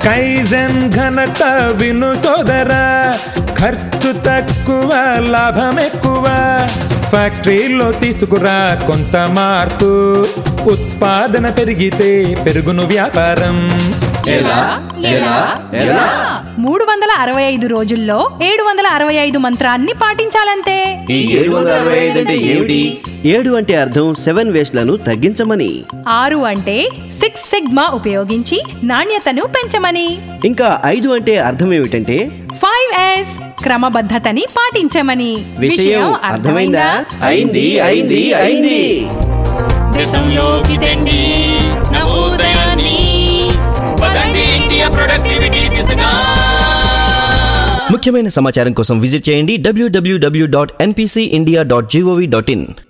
kaizen ఘనత విను సోదర ఖర్చు తక్కువ లాభం ఎక్కువ ఫ్యాక్టరీలో తీసుకురా కొంత మార్పు ఉత్పాదన పెరిగితే పెరుగును వ్యాపారం ఎలా ఎలా ఎలా మూడు వందల అరవై ఐదు రోజుల్లో ఏడు వందల అరవై ఐదు మంత్రాన్ని పాటించాలంతే ఈ ఏడు వందల అరవై ఐదు అంటే ఏమిటి ఏడు అంటే అర్థం సెవెన్ వేస్ట్లను తగ్గించమని ఆరు అంటే సిక్స్ సిగ్మా ఉపయోగించి నాణ్యతను పెంచమని ఇంకా ఐదు అంటే అర్థం ఏమిటంటే ఫైవ్ ఎస్ క్రమబద్ధతని పాటించమని విషయం అర్థమైందా అయింది అయింది అయింది దేశంలోకి తెండి నవోదయాన్ని పదండి ఇండియా ప్రొడక్టివిటీ దిశగా ముఖ్యమైన సమాచారం కోసం విజిట్ చేయండి W W W dot NPC India dot GOV dot in